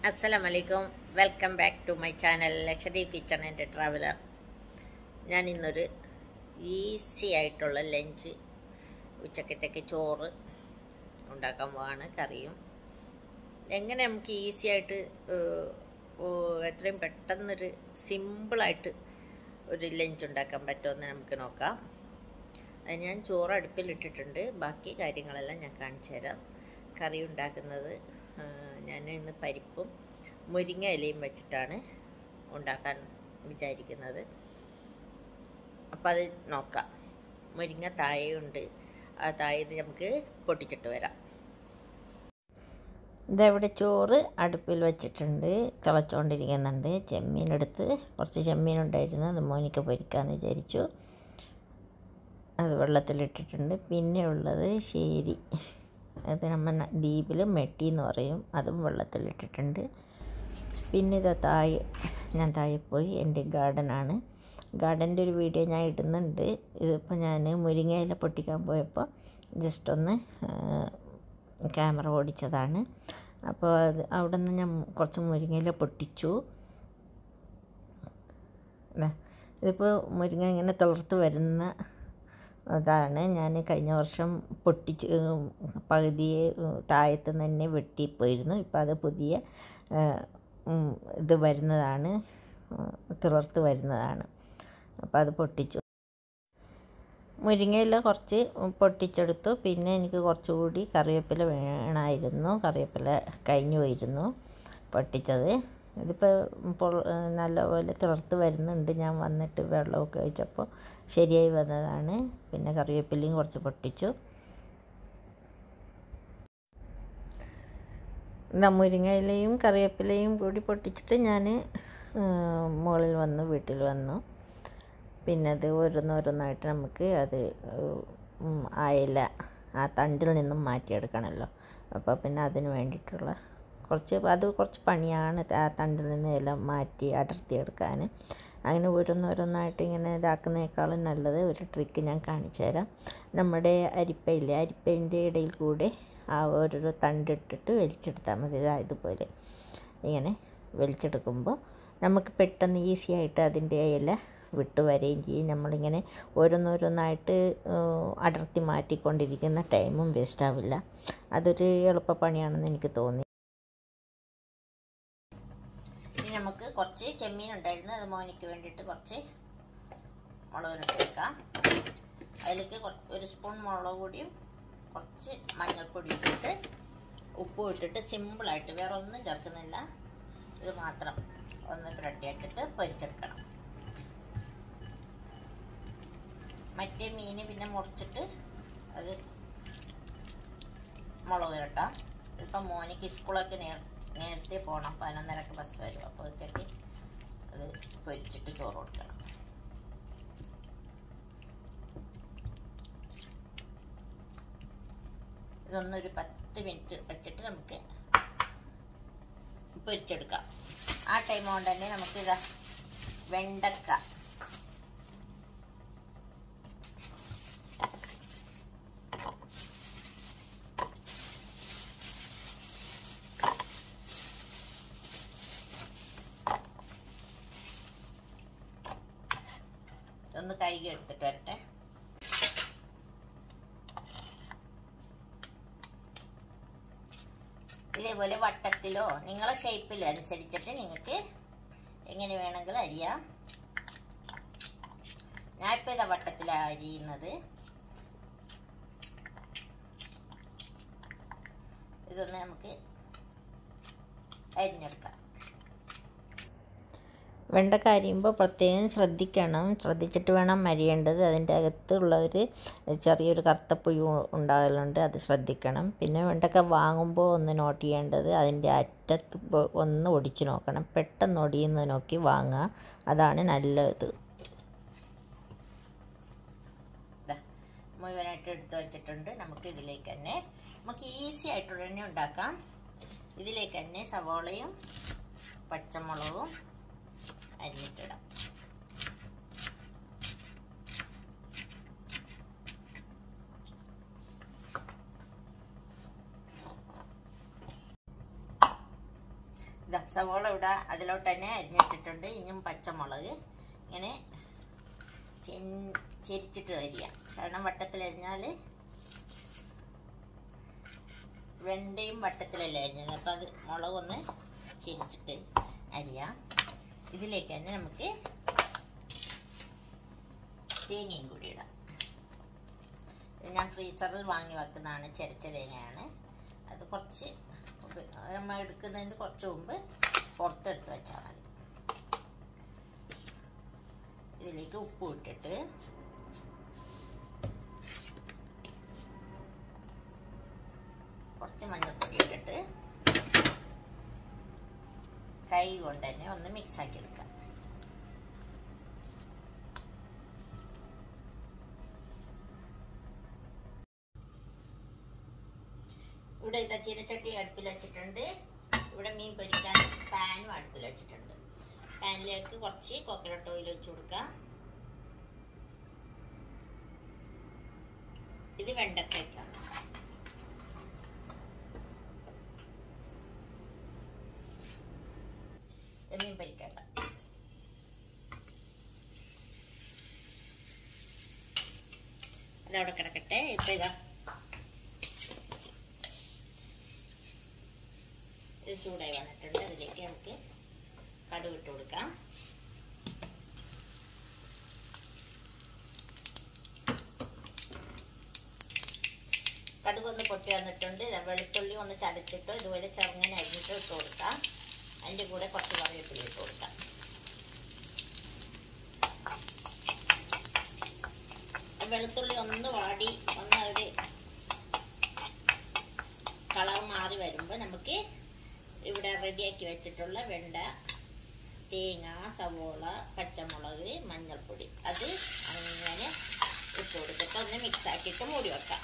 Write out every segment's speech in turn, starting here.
അസ്സലാമലൈക്കും welcome back to my channel Lakshadweep kitchen and traveller ഞാൻ ഇന്നൊരു ഈസി ആയിട്ടുള്ള ലഞ്ച് ഉച്ചക്കത്തേക്ക് ചോറ് ഉണ്ടാക്കാൻ പോവാണ് കറിയും എങ്ങനെ നമുക്ക് ഈസി ആയിട്ട് ഏഹ്, ഓ, എത്രയും പെട്ടെന്നൊരു സിമ്പിളായിട്ട് ഒരു ലഞ്ച് ഉണ്ടാക്കാൻ പറ്റുമെന്ന് നമുക്ക് നോക്കാം അത് ഞാൻ ചോറ് അടുപ്പിലിട്ടിട്ടുണ്ട് ബാക്കി കാര്യങ്ങളെല്ലാം ഞാൻ കാണിച്ചു തരാം കറി ഉണ്ടാക്കുന്നത് ആ, ഞാൻ ഇന്ന് പരിപ്പും മുരിങ്ങ ഇലയും വെച്ചിട്ടാണ് ഉണ്ടാക്കാൻ വിചാരിക്കുന്നത് അപ്പോൾ അത് നോക്കാം മുരിങ്ങ താഴെയുണ്ട് ആ താഴത് നമുക്ക് പൊട്ടിച്ചിട്ട് വരാം ഇതവിടെ ചോറ് അടുപ്പിൽ വെച്ചിട്ടുണ്ട് തിളച്ചുകൊണ്ടിരിക്കുന്നുണ്ട് ചെമ്മീനെടുത്ത് കുറച്ച് ചെമ്മീനുണ്ടായിരുന്നു അത് മോനിക്ക് പൊരിക്കാമെന്ന് വിചാരിച്ചു അത് വെള്ളത്തിലിട്ടിട്ടുണ്ട് പിന്നെ ഉള്ളത് ശേരി അത് നമ്മൾ ദ്വീപിൽ മെട്ടി എന്ന് പറയും അതും വെള്ളത്തിലിട്ടിട്ടുണ്ട് പിന്നെ ഇത് താഴെ ഞാൻ താഴെ പോയി എൻ്റെ ഗാർഡനാണ് ഗാർഡൻ്റെ ഒരു വീഡിയോ ഞാൻ ഇടുന്നുണ്ട് ഇതിപ്പോൾ ഞാൻ മുരിങ്ങയില പൊട്ടിക്കാൻ പോയപ്പോൾ ജസ്റ്റ് ഒന്ന് ക്യാമറ ഓടിച്ചതാണ് അപ്പോൾ അത് അവിടെ നിന്ന് ഞാൻ കുറച്ച് മുരിങ്ങയില പൊട്ടിച്ചു ദാ, ഇതിപ്പോൾ മുരിങ്ങ ഇങ്ങനെ തളർത്ത് വരുന്ന അതാണ് ഞാൻ കഴിഞ്ഞ വർഷം പൊട്ടിച്ച് ഉം, പകുതിയെ ഉം, താഴത്ത് നിന്ന് തന്നെ വെട്ടിപ്പോയിരുന്നു ഇപ്പം അത് പുതിയ ആ, ഉം, ഇത് വരുന്നതാണ് ഉം, തിളർത്ത് വരുന്നതാണ് അപ്പോൾ അത് പൊട്ടിച്ചു മുരിങ്ങയില കുറച്ച് പൊട്ടിച്ചെടുത്തു പിന്നെ എനിക്ക് കുറച്ചുകൂടി കറിവേപ്പില വേണമായിരുന്നു കറിവേപ്പില കഴിഞ്ഞു പോയിരുന്നു പൊട്ടിച്ചത് ഇതിപ്പോൾ ഇപ്പോൾ നല്ലപോലെ തിളർത്ത് വരുന്നുണ്ട് ഞാൻ വന്നിട്ട് വെള്ളമൊക്കെ ഒഴിച്ചപ്പോൾ ശരിയായി വന്നതാണ് പിന്നെ കറിവേപ്പിലയും കുറച്ച് പൊട്ടിച്ചു ഇതാ മുരിങ്ങയിലയും കറിവേപ്പിലയും കൂടി പൊട്ടിച്ചിട്ട് ഞാൻ മുകളിൽ വന്നു വീട്ടിൽ വന്നു പിന്നെ അത് ഓരോന്നോരോന്നായിട്ട് നമുക്ക് അത് ഉം, ആ ഇല ആ തണ്ടിൽ നിന്നും മാറ്റിയെടുക്കണമല്ലോ അപ്പോൾ പിന്നെ അതിന് വേണ്ടിയിട്ടുള്ള കുറച്ച് അത് കുറച്ച് പണിയാണ് ആ തണ്ടിൽ നിന്ന് ഇല മാറ്റി അടർത്തിയെടുക്കാൻ അങ്ങനെ ഓരോന്നോരോന്നായിട്ട് ഇങ്ങനെ ഇതാക്കുന്നതിനേക്കാളും നല്ലത് ഒരു ട്രിക്ക് ഞാൻ കാണിച്ചു തരാം നമ്മുടെ അരിപ്പയില്ലേ അരിപ്പയിൻ്റെ ഇടയിൽ കൂടെ ആ ഓരോരോ തണ്ടിട്ടിട്ട് വലിച്ചെടുത്താൽ മതി ഇതാ ഇതുപോലെ ഇങ്ങനെ വലിച്ചെടുക്കുമ്പോൾ നമുക്ക് പെട്ടെന്ന് ഈസി ആയിട്ട് അതിൻ്റെ ഇല വിട്ട് വരികയും ചെയ്യും നമ്മളിങ്ങനെ ഓരോന്നോരോന്നായിട്ട് ഏഹ്, അടർത്തി മാറ്റിക്കൊണ്ടിരിക്കുന്ന ടൈമും വേസ്റ്റ് ആവില്ല അതൊരു എളുപ്പപ്പണിയാണെന്ന് എനിക്ക് തോന്നി ഇനി നമുക്ക് കുറച്ച് ചെമ്മീൻ ഉണ്ടായിരുന്നു അത് മോനിക്ക് വേണ്ടിയിട്ട് കുറച്ച് മുളക് ഇട്ട് വെക്കാം അതിലേക്ക് കുറച്ച് ഒരു സ്പൂൺ മുളക് പൊടിയും കുറച്ച് മഞ്ഞൾപ്പൊടി ഇട്ടിട്ട് ഉപ്പും ഇട്ടിട്ട് സിമ്പിളായിട്ട് വേറെ ഒന്നും ചേർക്കുന്നില്ല ഇത് മാത്രം ഒന്ന് ബ്രെഡ് വെച്ചിട്ട് പൊരിച്ചെടുക്കണം മറ്റേ മീൻ പിന്നെ മുറിച്ചിട്ട് അത് മുളക് ഇരട്ടാം ഇപ്പം മോനിക്ക് സ്കൂളൊക്കെ നേർ നേരത്തെ പോകണം പതിനൊന്നരക്ക് ബസ് വരും അപ്പോഴത്തേക്ക് അത് പൊരിച്ചിട്ട് ചോറ് കൊടുക്കണം ഇതൊന്നൊരു പത്ത് മിനിറ്റ് വെച്ചിട്ട് നമുക്ക് പൊരിച്ചെടുക്കാം ആ ടൈം കൊണ്ട് തന്നെ നമുക്ക് ഇതാ വെണ്ടക്ക ഒന്ന് കഴുകി എടുത്തിട്ട് വരട്ടെ ഇതേപോലെ വട്ടത്തിലോ നിങ്ങളെ ഷേപ്പിൽ അനുസരിച്ചിട്ട് നിങ്ങൾക്ക് എങ്ങനെ വേണമെങ്കിലും അരിയാം ഞാൻ ഇപ്പം ഇതാ വട്ടത്തിലാണ് അരിയുന്നത് ഇതൊന്ന് നമുക്ക് അരിഞ്ഞെടുക്കാം വെണ്ടക്ക അരിയുമ്പോൾ പ്രത്യേകം ശ്രദ്ധിക്കണം ശ്രദ്ധിച്ചിട്ട് വേണം അരിയേണ്ടത് അതിൻ്റെ അകത്തുള്ള ഒരു ചെറിയൊരു കറുത്തപ്പുഴു ഉണ്ടാകലുണ്ട് അത് ശ്രദ്ധിക്കണം പിന്നെ വെണ്ടക്ക വാങ്ങുമ്പോൾ ഒന്ന് നോട്ട് ചെയ്യേണ്ടത് അതിൻ്റെ അറ്റത്ത് പോ- ഒന്ന് ഒടിച്ച് നോക്കണം പെട്ടെന്ന് ഒടിയുന്നത് നോക്കി വാങ്ങുക അതാണ് നല്ലത് ദാ, മുഴുവനായിട്ട് എടുത്ത് വെച്ചിട്ടുണ്ട് നമുക്ക് ഇതിലേക്ക് തന്നെ നമുക്ക് ഈസി ആയിട്ടുള്ള തന്നെ ഉണ്ടാക്കാം ഇതിലേക്ക് തന്നെ സവോളയും പച്ചമുളകും അരിഞ്ഞിട്ടിടാം ഇതാ സവോള ഇവിടെ അതിലോട്ട് തന്നെ അരിഞ്ഞിട്ടിട്ടുണ്ട് ഇനിയും പച്ചമുളക് ഇങ്ങനെ ചെൻ- ചെരിച്ചിട്ട് അരിയ കാരണം വട്ടത്തിൽ അരിഞ്ഞാൽ വെണ്ടയും വട്ടത്തിലല്ലേ അരിഞ്ഞത് അപ്പം അത് മുളകൊന്ന് ചെരിച്ചിട്ട് അരിയാം ഇതിലേക്ക് തന്നെ നമുക്ക് തേങ്ങയും കൂടി ഇടാം ഇത് ഞാൻ ഫ്രീസറിൽ വാങ്ങി വെക്കുന്നതാണ് ചെരച്ച തേങ്ങയാണ് അത് കുറച്ച് ഉപ- നമ്മൾ എടുക്കുന്നതിന് കുറച്ച് മുമ്പ് പുറത്തെടുത്ത് വെച്ചാൽ മതി ഇതിലേക്ക് ഉപ്പ് ഇട്ടിട്ട് കുറച്ച് മഞ്ഞൾപ്പൊടി ഇട്ടിട്ട് കൈ കൊണ്ട് തന്നെ ഒന്ന് മിക്സ് ആക്കി എടുക്കാം ഇവിടെ ഇതാ ചീനച്ചട്ടി അടുപ്പിൽ വെച്ചിട്ടുണ്ട് ഇവിടെ മീൻ പൊരിക്കാൻ പാനും അടുപ്പിൽ വെച്ചിട്ടുണ്ട് പാനിലേക്ക് കുറച്ച് കോക്കനട്ട് ഓയിൽ ഒഴിച്ചു കൊടുക്കാം ഇത് വെണ്ടക്കയ്ക്കാണ് മീൻ പൊരിക്കണ്ട അതവിടെ കിടക്കട്ടെ ഇപ്പൊ ഇതാ ഇത് ചൂടായി വന്നിട്ടുണ്ട് അതിലേക്ക് നമുക്ക് കടുക് ഇട്ട് കൊടുക്കാം കടുക് ഒന്ന് പൊട്ടി വന്നിട്ടുണ്ട് ഇത് വെളുത്തുള്ളി ഒന്ന് ചതച്ചിട്ടോ ഇതുപോലെ ചെറുങ്ങനെ അരിഞ്ഞിട്ട് ഇട്ട് കൊടുക്കാം അതിൻ്റെ കൂടെ കുറച്ച് കറിവേപ്പില ഇട്ട് കൊടുക്കാം വെളുത്തുള്ളി ഒന്ന് വാടി ഒന്ന് ഒരു കളർ മാറി വരുമ്പോൾ നമുക്ക് ഇവിടെ റെഡിയാക്കി വെച്ചിട്ടുള്ള വെണ്ട തേങ്ങ സവോള പച്ചമുളക് മഞ്ഞൾപ്പൊടി അത് അങ്ങനെ ഇട്ട് കൊടുത്തിട്ട് ഒന്ന് മിക്സ് ആക്കിയിട്ട് മൂടി വെക്കാം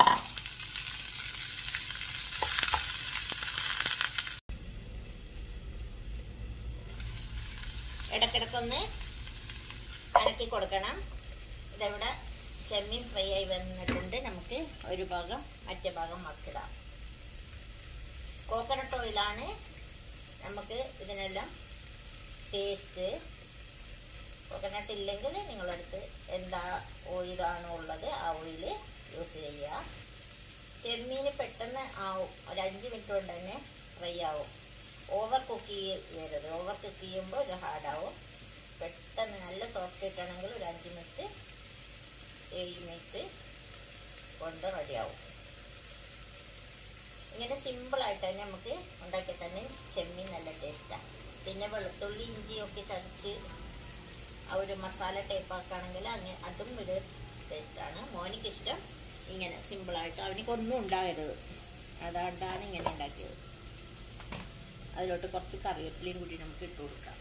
ഇടക്കിടക്കൊന്ന് അരക്കി കൊടുക്കണം ഇതവിടെ ചെമ്മീൻ ഫ്രൈ ആയി വന്നിട്ടുണ്ട് നമുക്ക് ഒരു ഭാഗം മറ്റേ ഭാഗം മറിച്ചിടാം കോക്കനട്ട് ഓയിലാണ് നമുക്ക് ഇതിനെല്ലാം ടേസ്റ്റ് കോക്കനട്ട് ഇല്ലെങ്കിൽ നിങ്ങളടുത്ത് എന്താ ഓയിലാണോ ഉള്ളത് ആ ഓയിൽ യൂസ് ചെയ്യുക ചെമ്മീന് പെട്ടെന്ന് ആവും ഒരു അഞ്ച് മിനിറ്റ് കൊണ്ട് തന്നെ ഫ്രൈ ആവും ഓവർ കുക്ക് ചെയ്യരുത് ഓവർ കുക്ക് ചെയ്യുമ്പോൾ ഒരു ഹാർഡാവും പെട്ടെന്ന് നല്ല സോഫ്റ്റ് കിട്ടണമെങ്കിൽ ഒരു അഞ്ച് മിനിറ്റ് ഏഴ് മിനിറ്റ് കൊണ്ട് റെഡിയാവും ഇങ്ങനെ സിമ്പിളായിട്ട് തന്നെ നമുക്ക് ഉണ്ടാക്കി തന്നെ ചെമ്മീൻ നല്ല ടേസ്റ്റാണ് പിന്നെ വെളുത്തുള്ളി ഇഞ്ചിയൊക്കെ ചതച്ച് ആ ഒരു മസാല ടൈപ്പ് ആക്കുകയാണെങ്കിൽ അങ്ങനെ അതും ഒരു ടേസ്റ്റാണ് മോനിക്ക് ഇഷ്ടം ഇങ്ങനെ സിമ്പിളായിട്ട് അവനിക്കൊന്നും ഉണ്ടാകരുത് അതുകൊണ്ടാണ് ഇങ്ങനെ ഉണ്ടാക്കിയത് അതിലോട്ട് കുറച്ച് കറിവേപ്പിലയും കൂടി നമുക്ക് ഇട്ട് കൊടുക്കാം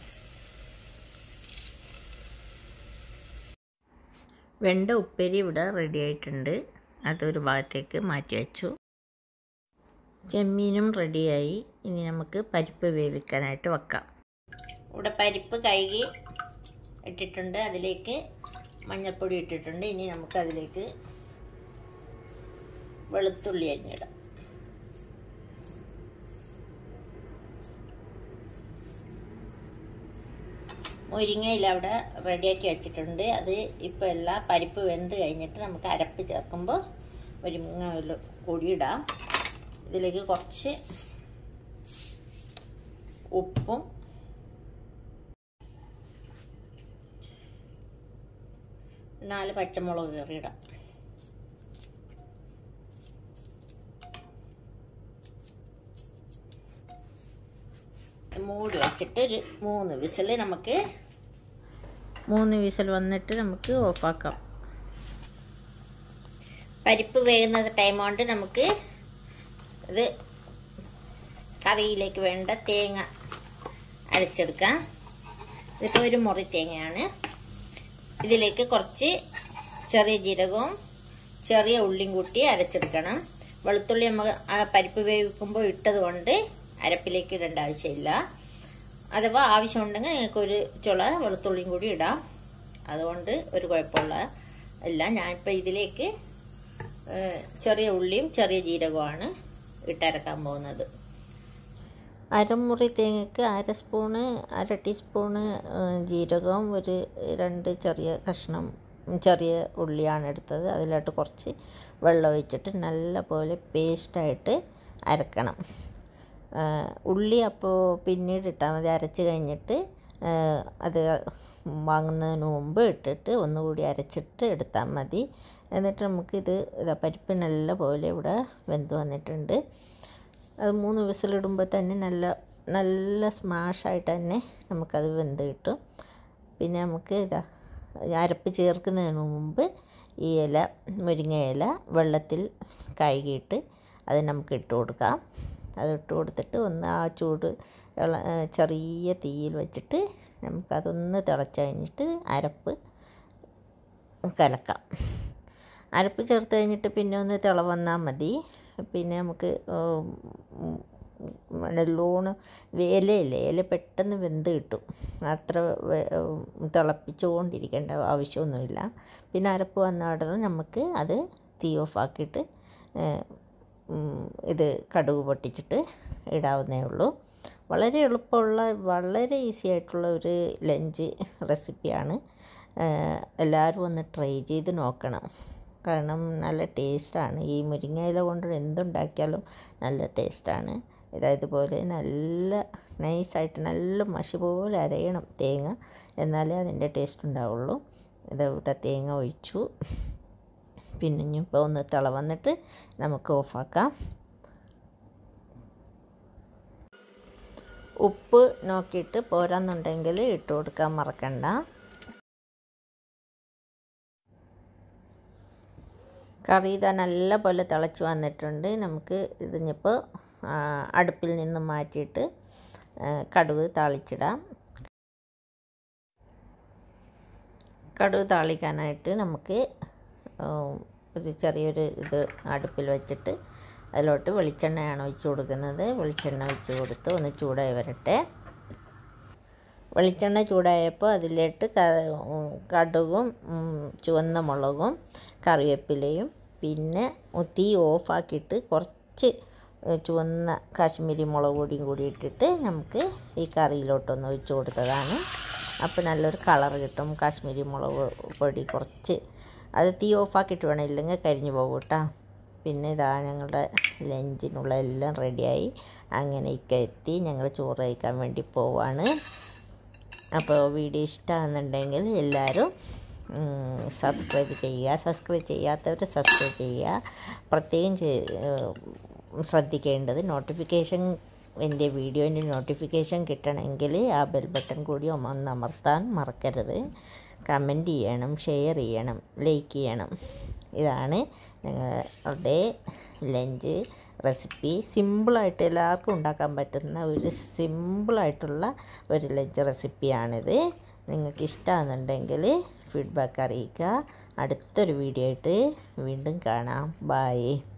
വെണ്ട ഉപ്പേരി ഇവിടെ റെഡി ആയിട്ടുണ്ട് അതൊരു ഭാഗത്തേക്ക് മാറ്റി വെച്ചു ചെമ്മീനും റെഡിയായി ഇനി നമുക്ക് പരിപ്പ് വേവിക്കാനായിട്ട് വെക്കാം ഇവിടെ പരിപ്പ് കഴുകി ഇട്ടിട്ടുണ്ട് അതിലേക്ക് മഞ്ഞൾപ്പൊടി ഇട്ടിട്ടുണ്ട് ഇനി നമുക്ക് അതിലേക്ക് വെളുത്തുള്ളി അരിഞ്ഞിടാം മുരിങ്ങയില അവിടെ റെഡിയാക്കി വെച്ചിട്ടുണ്ട് അത് ഇപ്പോൾ എല്ലാ പരിപ്പ് വെന്ത് കഴിഞ്ഞിട്ട് നമുക്ക് അരപ്പ് ചേർക്കുമ്പോൾ മുരിങ്ങ കൂടി ഇടാം ഇതിലേക്ക് കുറച്ച് ഉപ്പും നാല് പച്ചമുളക് കയറി ഇടാം മൂടി വെച്ചിട്ട് ഒരു മൂന്ന് വിസിൽ നമുക്ക് മൂന്ന് വിസിൽ വന്നിട്ട് നമുക്ക് ഓഫാക്കാം പരിപ്പ് വേകുന്ന ടൈം കൊണ്ട് നമുക്ക് ഇത് കറിയിലേക്ക് വേണ്ട തേങ്ങ അരച്ചെടുക്കാം ഇതിപ്പോൾ ഒരു മുറി തേങ്ങയാണ് ഇതിലേക്ക് കുറച്ച് ചെറിയ ജീരകവും ചെറിയ ഉള്ളിയും കൂട്ടി അരച്ചെടുക്കണം വെളുത്തുള്ളി നമ്മൾ ആ പരിപ്പ് വേവിക്കുമ്പോൾ ഇട്ടത് കൊണ്ട് അരപ്പിലേക്ക് ഇടേണ്ട ആവശ്യമില്ല അഥവാ ആവശ്യമുണ്ടെങ്കിൽ നിങ്ങൾക്ക് ഒരു ചുള വെളുത്തുള്ളിയും കൂടി ഇടാം അതുകൊണ്ട് ഒരു കുഴപ്പമുള്ള ഇല്ല ഞാനിപ്പോൾ ഇതിലേക്ക് ചെറിയ ഉള്ളിയും ചെറിയ ജീരകവുമാണ് ഇട്ടരക്കാൻ പോകുന്നത് അരമുറി തേങ്ങയ്ക്ക് അര സ്പൂണ് അര ടീസ്പൂണ് ജീരകവും ഒരു രണ്ട് ചെറിയ കഷ്ണം ചെറിയ ഉള്ളിയാണ് എടുത്തത് അതിലോട്ട് കുറച്ച് വെള്ളം ഒഴിച്ചിട്ട് നല്ല പോലെ പേസ്റ്റായിട്ട് അരക്കണം ഉള്ളി അപ്പോൾ പിന്നീട് ഇട്ടാൽ മതി അരച്ച് കഴിഞ്ഞിട്ട് അത് വാങ്ങുന്നതിന് മുമ്പ് ഇട്ടിട്ട് ഒന്നുകൂടി അരച്ചിട്ട് എടുത്താൽ മതി എന്നിട്ട് നമുക്കിത് ഇതാ പരിപ്പ് നല്ല പോലെ ഇവിടെ വെന്ത് വന്നിട്ടുണ്ട് അത് മൂന്ന് വിസിലിടുമ്പോൾ തന്നെ നല്ല നല്ല സ്മാഷായിട്ട് തന്നെ നമുക്കത് വെന്ത് കിട്ടും പിന്നെ നമുക്ക് ഇതാ അരപ്പ് ചേർക്കുന്നതിന് മുമ്പ് ഈ ഇല മുരിങ്ങ ഇല വെള്ളത്തിൽ കഴുകിയിട്ട് അത് നമുക്ക് ഇട്ട് കൊടുക്കാം അത് ഇട്ട് കൊടുത്തിട്ട് ഒന്ന് ആ ചൂട് ചെറിയ തീയിൽ വെച്ചിട്ട് നമുക്കതൊന്ന് തിളച്ച് കഴിഞ്ഞിട്ട് അരപ്പ് കലക്കാം അരപ്പ് ചേർത്ത് കഴിഞ്ഞിട്ട് പിന്നെ ഒന്ന് തിള വന്നാൽ മതി പിന്നെ നമുക്ക് നല്ലോണം ഇലയില്ലേ ഇല പെട്ടെന്ന് വെന്ത് കിട്ടും അത്ര തിളപ്പിച്ചുകൊണ്ടിരിക്കേണ്ട ആവശ്യമൊന്നുമില്ല പിന്നെ അരപ്പ് വന്ന ഉടനെ നമുക്ക് അത് തീ ഓഫാക്കിയിട്ട് ഇത് കടുക് പൊട്ടിച്ചിട്ട് ഇടാവുന്നേ ഉള്ളൂ വളരെ എളുപ്പമുള്ള വളരെ ഈസി ആയിട്ടുള്ള ഒരു ലഞ്ച് റെസിപ്പിയാണ് എല്ലാവരും ഒന്ന് ട്രൈ ചെയ്ത് നോക്കണം കാരണം നല്ല ടേസ്റ്റാണ് ഈ മുരിങ്ങയില കൊണ്ട് എന്തുണ്ടാക്കിയാലും നല്ല ടേസ്റ്റാണ് ഇതായതുപോലെ നല്ല നൈസായിട്ട് നല്ല മഷി പോലെ അരയണം തേങ്ങ എന്നാലേ അതിൻ്റെ ടേസ്റ്റ് ഉണ്ടാവുള്ളൂ ഇതിവിടെ തേങ്ങ ഒഴിച്ചു പിന്നെ ഇനിയിപ്പോൾ ഒന്ന് തിള വന്നിട്ട് നമുക്ക് ഓഫാക്കാം ഉപ്പ് നോക്കിയിട്ട് പോരാന്നുണ്ടെങ്കിൽ ഇട്ട് കൊടുക്കാൻ മറക്കണ്ട കറി ഇതാ നല്ല പോലെ തിളച്ച് വന്നിട്ടുണ്ട് നമുക്ക് ഇതിനിപ്പോൾ അടുപ്പിൽ നിന്ന് മാറ്റിയിട്ട് കടുക് താളിച്ചിടാം കടുക് താളിക്കാനായിട്ട് നമുക്ക് ഒരു ചെറിയൊരു ഇത് അടുപ്പിൽ വെച്ചിട്ട് അതിലോട്ട് വെളിച്ചെണ്ണയാണ് ഒഴിച്ച് കൊടുക്കുന്നത് വെളിച്ചെണ്ണ ഒഴിച്ച് കൊടുത്ത് ഒന്ന് ചൂടായി വരട്ടെ വെളിച്ചെണ്ണ ചൂടായപ്പോൾ അതിലോട്ട് കടുകും ചുവന്ന മുളകും കറിവേപ്പിലയും പിന്നെ തീ ഓഫാക്കിയിട്ട് കുറച്ച് ചുവന്ന കാശ്മീരി മുളക് പൊടിയും കൂടി ഇട്ടിട്ട് നമുക്ക് ഈ കറിയിലോട്ടൊന്ന് ഒഴിച്ച് കൊടുത്തതാണ് അപ്പോൾ നല്ലൊരു കളർ കിട്ടും കാശ്മീരി മുളക് പൊടി കുറച്ച് അത് തീ ഓഫാക്കിയിട്ട് വേണം ഇല്ലെങ്കിൽ കരിഞ്ഞു പോകും കേട്ടോ പിന്നെ ഇതാ ഞങ്ങളുടെ ലഞ്ചിനുള്ള എല്ലാം റെഡിയായി അങ്ങനെ ഇക്ക എത്തി ഞങ്ങൾ ചോറ് കഴിക്കാൻ വേണ്ടി പോവാണ് അപ്പോൾ വീഡിയോ ഇഷ്ടമാകുന്നുണ്ടെങ്കിൽ എല്ലാവരും സബ്സ്ക്രൈബ് ചെയ്യുക സബ്സ്ക്രൈബ് ചെയ്യാത്തവർ സബ്സ്ക്രൈബ് ചെയ്യുക പ്രത്യേകം ശ്രദ്ധിക്കേണ്ടത് നോട്ടിഫിക്കേഷൻ എൻ്റെ വീഡിയോൻ്റെ നോട്ടിഫിക്കേഷൻ കിട്ടണമെങ്കിൽ ആ ബെൽ ബട്ടൺ കൂടി ഒന്ന് അമർത്താൻ മറക്കരുത് കമൻറ്റ് ചെയ്യണം ഷെയർ ചെയ്യണം ലൈക്ക് ചെയ്യണം ഇതാണ് ഞങ്ങളുടെ ലഞ്ച് റെസിപ്പി സിമ്പിളായിട്ട് എല്ലാവർക്കും ഉണ്ടാക്കാൻ പറ്റുന്ന ഒരു സിമ്പിളായിട്ടുള്ള ഒരു ലഞ്ച് റെസിപ്പിയാണിത് നിങ്ങൾക്ക് ഇഷ്ടമാണെന്നുണ്ടെങ്കിൽ ഫീഡ്ബാക്ക് അറിയിക്കുക അടുത്തൊരു വീഡിയോ ആയിട്ട് വീണ്ടും കാണാം ബായ്